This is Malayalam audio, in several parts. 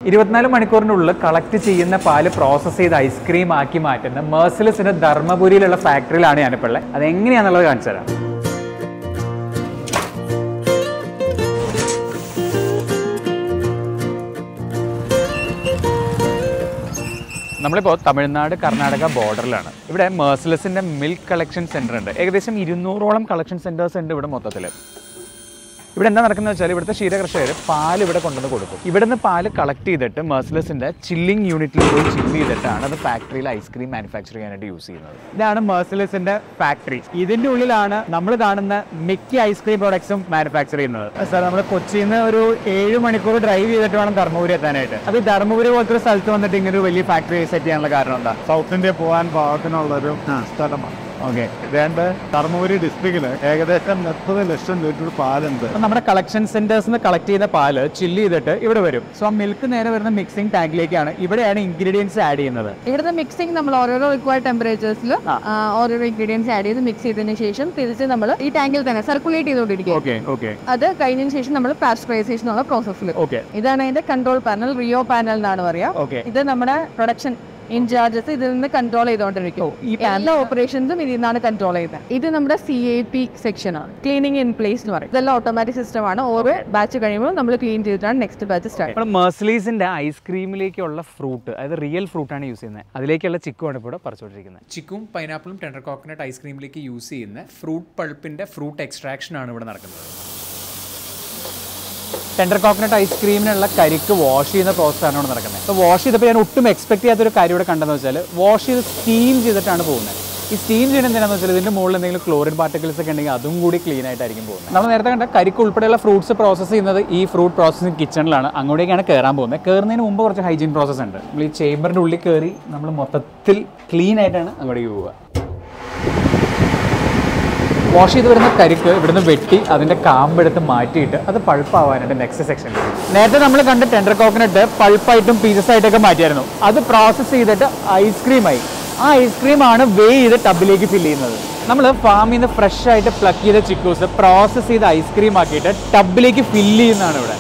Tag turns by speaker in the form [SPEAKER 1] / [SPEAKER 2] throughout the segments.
[SPEAKER 1] ഇരുപത്തിനാല് മണിക്കൂറിനുള്ളിൽ കളക്ട് ചെയ്യുന്ന പാല് പ്രോസസ്സ് ചെയ്ത് ഐസ്ക്രീം ആക്കി മാറ്റുന്ന മേഴ്സിലസിന്റെ ധർമ്മപുരിയിലുള്ള ഫാക്ടറിയിലാണ് ഞാനിപ്പോൾ ഉള്ളത് അതെങ്ങനെയാണെന്നുള്ളത് കാണിച്ചു തരാം നമ്മളിപ്പോൾ തമിഴ്നാട് കർണാടക ബോർഡറിലാണ് ഇവിടെ മേഴ്സിലസിന്റെ മിൽക്ക് കളക്ഷൻ സെന്റർ ഉണ്ട് ഏകദേശം ഇരുന്നൂറോളം കളക്ഷൻ സെന്റേഴ്സ് ഉണ്ട് ഇവിടെ മൊത്തത്തിൽ ഇവിടെ എന്താ നടക്കുന്നത് വെച്ചാൽ ഇവിടുത്തെ ക്ഷീരകർഷകർ പാൽ ഇവിടെ കൊണ്ടുവന്ന് കൊടുക്കും ഇവിടുന്ന് പാല് കളക്ട് ചെയ്തിട്ട് മേഴ്സിലസിന്റെ ചില്ലിംഗ് യൂണിറ്റിൽ പോയി ചില്ല് ചെയ്തിട്ടാണ് അത് ഫാക്ടറിയിൽ ഐസ്ക്രീം മാനുഫാക്ചർ ചെയ്യാനായിട്ട് യൂസ് ചെയ്യുന്നത് ഇതാണ് മേഴ്സിലസിന്റെ ഫാക്ടറി ഇതിന്റെ ഉള്ളിലാണ് നമ്മൾ കാണുന്ന മിക്ക ഐസ്ക്രീം പ്രോഡക്ട്സും മാനുഫാക്ചർ ചെയ്യുന്നത് സാർ നമ്മൾ കൊച്ചിയിൽ നിന്ന് ഒരു ഏഴ് മണിക്കൂർ ഡ്രൈവ് ചെയ്തിട്ട് വേണം ധർമ്മപുരി എത്താനായിട്ട് അത് ധർമ്മപുരി പോലത്തെ ഒരു സ്ഥലത്ത് വന്നിട്ട് ഇങ്ങനെ ഒരു വലിയ ഫാക്ടറി സെറ്റ് ചെയ്യാനുള്ള കാരണം എന്താ
[SPEAKER 2] സൗത്ത് ഇന്ത്യ പോകാൻ പാകത്തിനുള്ളൊരു സ്ഥലമാണ്
[SPEAKER 1] ഓക്കെ
[SPEAKER 2] ഇതേണ്ട ധർമ്മപുരി ഡിസ്ട്രിക്റ്റിൽ ഏകദേശം മുപ്പത് ലക്ഷം ലിറ്റർ പാലുണ്ട്
[SPEAKER 1] അപ്പൊ നമ്മുടെ കളക്ഷൻ സെന്റേഴ്സ് നിന്ന് കളക്ട് ചെയ്യുന്ന പാല് ചില്ല് ചെയ്തിട്ട് ഇവിടെ വരും സോ ആ മിൽക്ക് നേരെ വരുന്ന മിക്സിംഗ് ടാങ്കിലേക്കാണ് ഇവിടെയാണ് ഇൻഗ്രീഡിയൻസ് ആഡ് ചെയ്യുന്നത്
[SPEAKER 3] ഇവിടുത്തെ മിക്സിംഗ് നമ്മൾ ഓരോരോ റിക്വയർഡ് ടെമ്പറേച്ചേഴ്സിൽ ഓരോരോ ഇൻഗ്രീഡിയൻസ് ആഡ് ചെയ്ത് മിക്സ് ചെയ്തതിന് ശേഷം തിരിച്ച് നമ്മൾ ഈ ടാങ്കിൽ തന്നെ സർക്കുലേറ്റ് ചെയ്തുകൊണ്ടിരിക്കും
[SPEAKER 1] ഓക്കെ ഓക്കെ
[SPEAKER 3] അത് കഴിഞ്ഞതിന് ശേഷം നമ്മൾ പാസ്ചറൈസേഷൻ എന്നുള്ള പ്രോസസ്സിൽ
[SPEAKER 1] ഓക്കെ
[SPEAKER 3] ഇതാണ് അതിന്റെ കൺട്രോൾ പാനൽ റിയോ പാനൽ എന്നാണ് പറയാ
[SPEAKER 1] ഓക്കെ
[SPEAKER 3] ഇത് നമ്മുടെ പ്രൊഡക്ഷൻ ഇൻചാർജസ് ഇതിൽ നിന്ന് കൺട്രോൾ ചെയ്തുകൊണ്ടിരിക്കും
[SPEAKER 1] ഈ
[SPEAKER 3] എല്ലാ ഓപ്പറേഷൻസും ഇതിൽ നിന്നാണ് കൺട്രോൾ ചെയ്യുന്നത് ഇത് നമ്മുടെ സി എ പി സെക്ഷൻ ആണ് ക്ലീനിങ് ഇൻ പ്ലേസ് എന്ന് പറയും ഇതെല്ലാം ഓട്ടോമാറ്റിക് സിസ്റ്റം ആണ് ഓരോ ബാച്ച് കഴിയുമ്പോൾ നമ്മൾ ക്ലീൻ ചെയ്തിട്ടാണ് നെക്സ്റ്റ് ബാച്ച് സ്റ്റാർട്ട്
[SPEAKER 1] നമ്മൾ മേഴ്സലീസിന്റെ ഐസ്ക്രീമിലേക്കുള്ള ഫ്രൂട്ട് അതായത് റിയൽ ഫ്രൂട്ടാണ് യൂസ് ചെയ്യുന്നത് അതിലേക്കുള്ള ചിക്കുമാണ് ഇപ്പോൾ ഇവിടെ പറിച്ചുകൊണ്ടിരിക്കുന്നത് ചിക്കും പൈനാപ്പിളും ടെൻഡർ കോക്കനട്ട് ഐസ്ക്രീമിലേക്ക് യൂസ് ചെയ്യുന്ന ഫ്രൂട്ട് പൾപ്പിന്റെ ഫ്രൂട്ട് എക്സ്ട്രാക്ഷൻ ആണ് ഇവിടെ നടക്കുന്നത് ടെൻഡർ കോക്കനട്ട് ഐസ്ക്രീമിനുള്ള കരിക്ക് വാഷ് ചെയ്യുന്ന പ്രോസസ്സാണ് ഇവിടെ നടക്കുന്നത് അപ്പോൾ വാഷ് ചെയ്തപ്പോൾ ഞാൻ ഒട്ടും എക്സ്പെക്ട് ചെയ്യാത്തൊരു കാര്യം ഇവിടെ കണ്ടെന്ന് വെച്ചാൽ വാഷ് ചെയ്ത് സ്റ്റീം ചെയ്തിട്ടാണ് പോകുന്നത് ഈ സ്റ്റീം ചെയ്യുന്നത് എന്തിനാണെന്ന് വെച്ചാൽ ഇതിന്റെ മുകളിൽ എന്തെങ്കിലും ക്ലോറിൻ പാർട്ടിക്കിൾസ് ഒക്കെ ഉണ്ടെങ്കിൽ അതും കൂടി ക്ലീൻ ആയിട്ടായിരിക്കും പോകുന്നത് നമ്മൾ നേരത്തെ കണ്ട കരിക്ക് ഉൾപ്പെടെയുള്ള ഫ്രൂട്ട്സ് പ്രോസസ്സ് ചെയ്യുന്നത് ഈ ഫ്രൂട്ട് പ്രോസസ്സിംഗ് കിച്ചണിലാണ് അങ്ങോട്ടേക്കാണ് കയറാൻ പോകുന്നത് കയറുന്നതിന് മുമ്പ് കുറച്ച് ഹൈജീൻ പ്രോസസ്സ് ഉണ്ട് നമ്മൾ ഈ ചേമ്പറിൻ്റെ ഉള്ളിൽ കയറി നമ്മൾ മൊത്തത്തിൽ ക്ലീൻ ആയിട്ടാണ് അങ്ങോട്ടേക്ക് പോവുക വാഷ് ചെയ്ത് വരുന്ന കരിക്ക് ഇവിടുന്ന് വെട്ടി അതിന്റെ കാമ്പെടുത്ത് മാറ്റിയിട്ട് അത് പൾപ്പാവാനായിട്ട് നെക്സ്റ്റ് സെക്ഷനിൽ നേരത്തെ നമ്മൾ കണ്ട ടെൻഡർ കോക്കനട്ട് പൾപ്പായിട്ടും പീസസ് ആയിട്ടൊക്കെ മാറ്റിയായിരുന്നു അത് പ്രോസസ്സ് ചെയ്തിട്ട് ഐസ്ക്രീമായി ആ ഐസ്ക്രീമാണ് വേ ചെയ്ത് ടബിലേക്ക് ഫില്ല് ചെയ്യുന്നത് നമ്മൾ ഫാമിൽ നിന്ന് ഫ്രഷ് ആയിട്ട് പ്ലക്ക് ചെയ്ത ചിക്കൂസ് പ്രോസസ്സ് ചെയ്ത് ഐസ്ക്രീം ആക്കിയിട്ട് ടബിലേക്ക് ഫില്ല് ചെയ്യുന്നതാണ് ഇവിടെ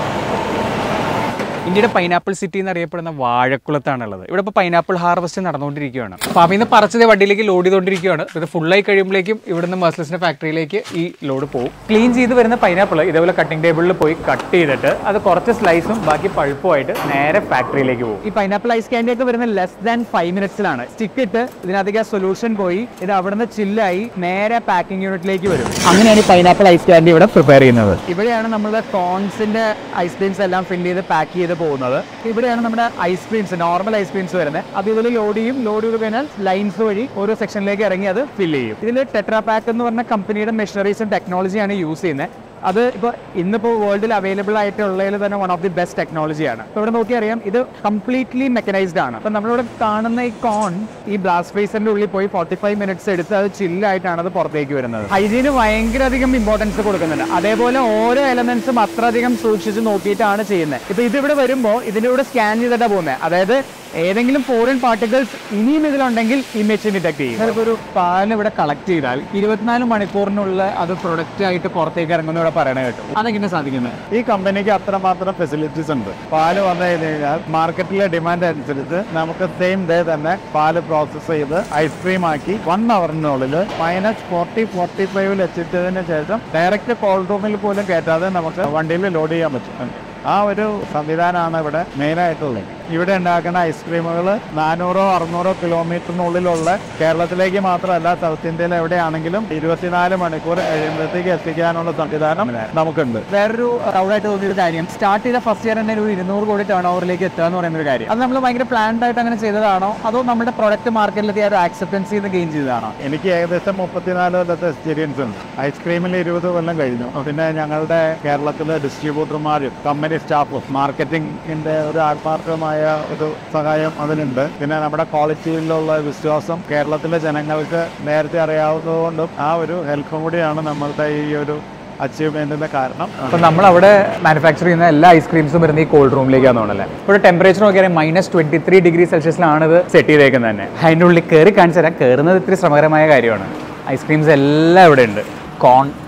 [SPEAKER 1] ഇന്ത്യയുടെ പൈനാപ്പിൾ സിറ്റി എന്നറിയപ്പെടുന്ന വാഴക്കുളത്താണുള്ളത് ഇവിടെ ഇപ്പോൾ പൈനാപ്പിൾ ഹാർവസ്റ്റ് നടന്നുകൊണ്ടിരിക്കുകയാണ് ഫാമിൽ നിന്ന് പറിച്ചത് വണ്ടിയിലേക്ക് ലോഡ് ചെയ്തുകൊണ്ടിരിക്കുകയാണ് ഇത് ഫുള്ളായി കഴിയുമ്പോഴേക്കും ഇവിടുന്ന് മെർസലസിന്റെ ഫാക്ടറിയിലേക്ക് ഈ ലോഡ് പോകും ക്ലീൻ ചെയ്ത് വരുന്ന പൈനാപ്പിൾ ഇതേപോലെ കട്ടിംഗ് ടേബിളിൽ പോയി കട്ട് ചെയ്തിട്ട് അത് കുറച്ച് സ്ലൈസും ബാക്കി പഴുപ്പുമായിട്ട് നേരെ ഫാക്ടറിയിലേക്ക് പോകും ഈ പൈനാപ്പിൾ ഐസ് ക്യാൻഡി ഒക്കെ വരുന്ന ലെസ് ദാൻ ഫൈവ് മിനിറ്റ്സിലാണ് സ്റ്റിക്ക് ഇട്ട് ഇതിനകത്തേക്ക് ആ സൊല്യൂഷൻ പോയി ഇത് അവിടുന്ന് ചില്ലായി നേരെ പാക്കിംഗ് യൂണിറ്റിലേക്ക് വരും അങ്ങനെയാണ് ഈ പൈനാപ്പിൾ ഐസ് ക്യാൻഡി ഇവിടെ പ്രിപ്പയർ ചെയ്യുന്നത് ഇവിടെയാണ് നമ്മുടെ കോൺസിന്റെ ഐസ്ക്രീംസ് എല്ലാം ഫില്ല് ചെയ്ത് പാക്ക് ചെയ്ത് പോകുന്നത് ഇവിടെയാണ് നമ്മുടെ ഐസ്ക്രീംസ് നോർമൽ ഐസ്ക്രീംസ് വരുന്നത് അത് ഇതിൽ ലോഡ് ചെയ്യും ലോഡ് ചെയ്ത് കഴിഞ്ഞാൽ ലൈൻസ് വഴി ഓരോ സെക്ഷനിലേക്ക് ഇറങ്ങി അത് ഫില്ല് ചെയ്യും ഇതിൽ ടെട്രാ പാക്ക് എന്ന് പറഞ്ഞ കമ്പനിയുടെ മെഷീനറീസും ടെക്നോളജിയാണ് യൂസ് ചെയ്യുന്നത് അത് ഇപ്പോൾ ഇന്നിപ്പോൾ വേൾഡിൽ അവൈലബിൾ ആയിട്ടുള്ളതിൽ തന്നെ വൺ ഓഫ് ദി ബെസ്റ്റ് ടെക്നോളജിയാണ് ഇപ്പോൾ ഇവിടെ നോക്കി അറിയാം ഇത് കംപ്ലീറ്റ്ലി മെക്കനൈസ്ഡ് ആണ് അപ്പോൾ നമ്മളിവിടെ കാണുന്ന ഈ കോൺ ഈ ബ്ലാസ്റ്റ് ഫേസിന്റെ ഉള്ളിൽ പോയി ഫോർട്ടി ഫൈവ് മിനിറ്റ്സ് എടുത്ത് അത് ചില്ലായിട്ടാണ് അത് പുറത്തേക്ക് വരുന്നത് ഹൈജീന് ഭയങ്കര അധികം ഇമ്പോർട്ടൻസ് കൊടുക്കുന്നുണ്ട് അതേപോലെ ഓരോ എലമെന്റ്സും അത്രയധികം സൂക്ഷിച്ച് നോക്കിയിട്ടാണ് ചെയ്യുന്നത് ഇപ്പോൾ ഇതിവിടെ വരുമ്പോൾ ഇതിൻ്റെ കൂടെ സ്കാൻ ചെയ്തിട്ടാണ് പോകുന്നത് അതായത് ഏതെങ്കിലും ഫോറിൻ പാർട്ടിക്കിൾസ് ഇനിയും ഇതിലുണ്ടെങ്കിൽ ഈ മെഷീൻ ഡിറ്റക്ട് ചെയ്യും ചിലപ്പോൾ ഒരു പാല് ഇവിടെ കളക്ട് ചെയ്താൽ ഇരുപത്തിനാല് മണിക്കൂറിനുള്ള അത് പ്രൊഡക്റ്റ് ആയിട്ട് പുറത്തേക്ക് ഇറങ്ങുന്ന ഇവിടെ പറയണ കേട്ടു അതെങ്ങനെ സാധിക്കുന്നത്
[SPEAKER 2] ഈ കമ്പനിക്ക് അത്രമാത്രം ഫെസിലിറ്റീസ് ഉണ്ട് പാല് വന്നു കഴിഞ്ഞ് കഴിഞ്ഞാൽ മാർക്കറ്റിലെ ഡിമാൻഡ് അനുസരിച്ച് നമുക്ക് സെയിം ഡേ തന്നെ പാല് പ്രോസസ്സ് ചെയ്ത് ഐസ്ക്രീം ആക്കി വൺ അവറിനുള്ളിൽ മൈനസ് ഫോർട്ടി ഫോർട്ടി ഫൈവിൽ എത്തിച്ചതിന് ശേഷം ഡയറക്റ്റ് കോൾഡ് റൂമിൽ പോലും കയറ്റാതെ നമുക്ക് വണ്ടിയിൽ ലോഡ് ചെയ്യാൻ പറ്റും ആ ഒരു സംവിധാനമാണ് ഇവിടെ മെയിനായിട്ടുള്ളത് ഇവിടെ ഉണ്ടാക്കുന്ന ഐസ്ക്രീമുകൾ നാനൂറോ അറുന്നൂറോ കിലോമീറ്ററിനുള്ളിലുള്ള കേരളത്തിലേക്ക് മാത്രമല്ല സൗത്ത് ഇന്ത്യയിൽ എവിടെയാണെങ്കിലും ഇരുപത്തിനാല് മണിക്കൂർ കഴിയുമ്പോഴത്തേക്ക് എത്തിക്കാനുള്ള സംവിധാനം നമുക്കുണ്ട്
[SPEAKER 1] വേറൊരു പ്രൗഡായിട്ട് തോന്നിയൊരു കാര്യം സ്റ്റാർട്ട് ചെയ്ത ഫസ്റ്റ് ഇയർ തന്നെ ഒരു ഇരുന്നൂറ് കോടി ടേൺ ഓവറിലേക്ക് എത്തുക എന്ന് പറയുന്ന ഒരു കാര്യം അത് നമ്മൾ ഭയങ്കര പ്ലാൻഡ് ആയിട്ട് അങ്ങനെ ചെയ്തതാണോ അതോ നമ്മുടെ പ്രൊഡക്റ്റ് മാർക്കറ്റിലെത്തി ആ ഒരു ആക്സെപ്റ്റൻസ് ചെയ്ത് ഗെയിൻ ചെയ്തതാണോ
[SPEAKER 2] എനിക്ക് ഏകദേശം മുപ്പത്തിനാല് കൊല്ലത്തെ എക്സ്പീരിയൻസ് ഉണ്ട് ഐസ്ക്രീമിൽ ഇരുപത് കൊല്ലം കഴിഞ്ഞു പിന്നെ ഞങ്ങളുടെ കേരളത്തിലെ ഡിസ്ട്രിബ്യൂട്ടർമാരും കമ്പനി സ്റ്റാഫും മാർക്കറ്റിംഗിന്റെ ഒരു ആത്മാർത്ഥമായ ഒരു സഹായം അതിനുണ്ട് പിന്നെ നമ്മുടെ ക്വാളിറ്റിയിലുള്ള വിശ്വാസം കേരളത്തിലെ ജനങ്ങൾക്ക് നേരത്തെ അറിയാവുന്നതുകൊണ്ടും ആ ഒരു ഹെൽപ്പും കൂടിയാണ് നമ്മളുടെ ഈ ഒരു അച്ചീവ്മെന്റിന്റെ കാരണം
[SPEAKER 1] അപ്പോൾ നമ്മൾ അവിടെ മാനുഫാക്ചർ ചെയ്യുന്ന എല്ലാ ഐസ്ക്രീംസും വരുന്ന ഈ കോൾഡ് റൂമിലേക്കാണ് തോന്നുന്നത് ഇപ്പോൾ ടെമ്പറേച്ചർ നോക്കിയാൽ മൈനസ് ട്വന്റി ത്രീ ഡിഗ്രി സെൽഷ്യസിലാണ് ഇത് സെറ്റ് ചെയ്തേക്കുന്നത് തന്നെ അതിൻ്റെ ഉള്ളിൽ കയറി കാണിച്ചു തരാം കയറുന്നത് ഇത്തിരി ശ്രമകരമായ കാര്യമാണ് ഐസ്ക്രീംസ് എല്ലാം ഇവിടെ ഉണ്ട് കോൺ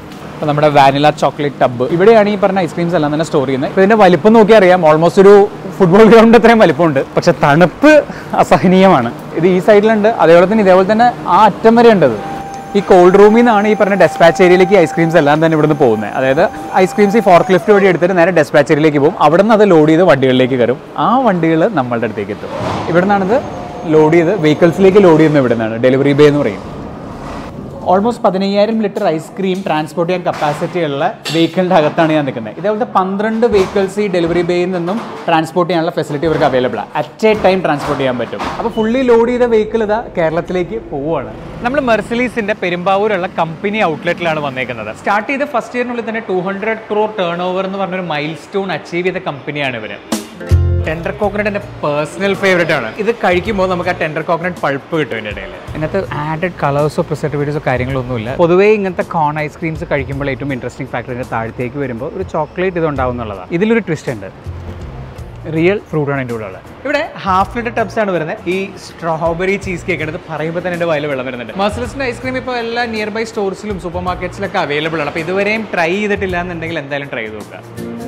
[SPEAKER 1] അപ്പോൾ നമ്മുടെ വാനില ചോക്ലേറ്റ് ടബ് ഇവിടെയാണ് ഈ പറഞ്ഞ ഐസ്ക്രീംസ് എല്ലാം തന്നെ സ്റ്റോർ ചെയ്യുന്നത് ഇപ്പോൾ ഇതിന്റെ വലിപ്പം നോക്കി അറിയാം ഓൾമോസ്റ്റ് ഒരു ഫുട്ബോൾ ഗ്രൗണ്ട് അത്രയും വലിപ്പമുണ്ട് പക്ഷെ തണുപ്പ് അസഹനീയമാണ് ഇത് ഈ സൈഡിലുണ്ട് അതേപോലെ തന്നെ ഇതേപോലെ തന്നെ ആ അറ്റം വരെ ഉണ്ട് ഇത്. ഈ കോൾഡ് റൂമിൽ നിന്നാണ് ഈ പറഞ്ഞ ഡെസ്പാച്ച് ഏരിയയിലേക്ക് ഐസ്ക്രീംസ് എല്ലാം തന്നെ ഇവിടുന്ന് പോകുന്നത് അതായത് ഐസ്ക്രീംസ് ഈ ഫോർക്ക് ലിഫ്റ്റ് വഴി എടുത്തിട്ട് നേരെ ഡെസ്പാച്ച് ഏരിയയിലേക്ക് പോകും അവിടെ നിന്ന് അത് ലോഡ് ചെയ്ത് വണ്ടികളിലേക്ക് കയറും ആ വണ്ടികൾ നമ്മളുടെ അടുത്തേക്ക് എത്തും ഇവിടെ നിന്നാണിത് ലോഡ് ചെയ്ത് വെഹിക്കിൾസിലേക്ക് ലോഡ് ചെയ്യുന്നത് ഇവിടെ നിന്നാണ് ഡെലിവറി ബേ എന്ന് പറയും ഓൾമോസ്റ്റ് പതിനയ്യായിരം ലിറ്റർ ഐസ്ക്രീം ട്രാൻസ്പോർട്ട് ചെയ്യാൻ കപ്പാസിറ്റി ഉള്ള വെഹിക്കിളിൻ്റെ അകത്താണ് ഞാൻ നിൽക്കുന്നത് ഇതേപോലത്തെ പന്ത്രണ്ട് വെഹിക്കിൾസ് ഈ ഡെലിവറി ബേയിൽ നിന്നും ട്രാൻസ്പോർട്ട് ചെയ്യാനുള്ള ഫെസിലിറ്റി ഇവർക്ക് അവൈലബിൾ ആണ് അറ്റ് എ ടൈം ട്രാൻസ്പോർട്ട് ചെയ്യാൻ പറ്റും അപ്പോൾ ഫുള്ളി ലോഡ് ചെയ്ത വെഹിക്കിൾ ഇതാ കേരളത്തിലേക്ക് പോവുകയാണ് നമ്മൾ മെർസലീസിന്റെ പെരുമ്പാവൂരുള്ള കമ്പനി ഔട്ട്ലെറ്റിലാണ് വന്നേക്കുന്നത് സ്റ്റാർട്ട് ചെയ്ത ഫസ്റ്റ് ഇയറിനുള്ളിൽ തന്നെ two hundred crore turn over എന്ന് പറഞ്ഞൊരു മൈൽ സ്റ്റോൺ അച്ചീവ് ചെയ്ത കമ്പനിയാണ് ഇവർ ടെൻഡർ കോക്കനട്ട് എൻ്റെ പേഴ്സണൽ ഫേവറേറ്റ് ആണ് ഇത് കഴിക്കുമ്പോൾ നമുക്ക് ആ ടെൻഡർ കോക്കനട്ട് പൾപ്പ് കിട്ടും ഇതിൻ്റെ ഇടയിൽ ഇതിനകത്ത് ആഡഡ് കളേഴ്സോ പ്രിസർവേറ്റീവ്സോ കാര്യങ്ങളൊന്നുമില്ല പൊതുവേ ഇങ്ങനത്തെ കോൺ ഐസ്ക്രീംസ് കഴിക്കുമ്പോൾ ഏറ്റവും ഇൻട്രസ്റ്റിംഗ് ഫാക്ടർ ഇതിൻ്റെ താഴത്തേക്ക് വരുമ്പോൾ ഒരു ചോക്ലേറ്റ് ഇത് ഉണ്ടാവും എന്നുള്ളതാണ് ഇതിലൊരു ട്വിസ്റ്റ് ഉണ്ട് റിയൽ ഫ്രൂട്ട് ആണ് എൻ്റെ കൂടെ ഉള്ളത് ഇവിടെ ഹാഫ് ലിറ്റർ ടബ്സ് ആണ് വരുന്നത് ഈ സ്ട്രോബെറി ചീസ് കേക്ക് എടുത്ത് പറയുമ്പോൾ തന്നെ എൻ്റെ വയലിൽ വെള്ളം വരുന്നുണ്ട് മസിൽസിൻ്റെ ഐസ്ക്രീം ഇപ്പോൾ എല്ലാ നിയർ ബൈ സ്റ്റോർസിലും സൂപ്പർ മാർക്കറ്റ്സിലൊക്കെ അവൈലബിൾ ആണ് അപ്പോൾ ഇതുവരെയും ട്രൈ ചെയ്തിട്ടില്ല എന്നുണ്ടെങ്കിൽ എന്തായാലും ട്രൈ ചെയ്ത് നോക്കുക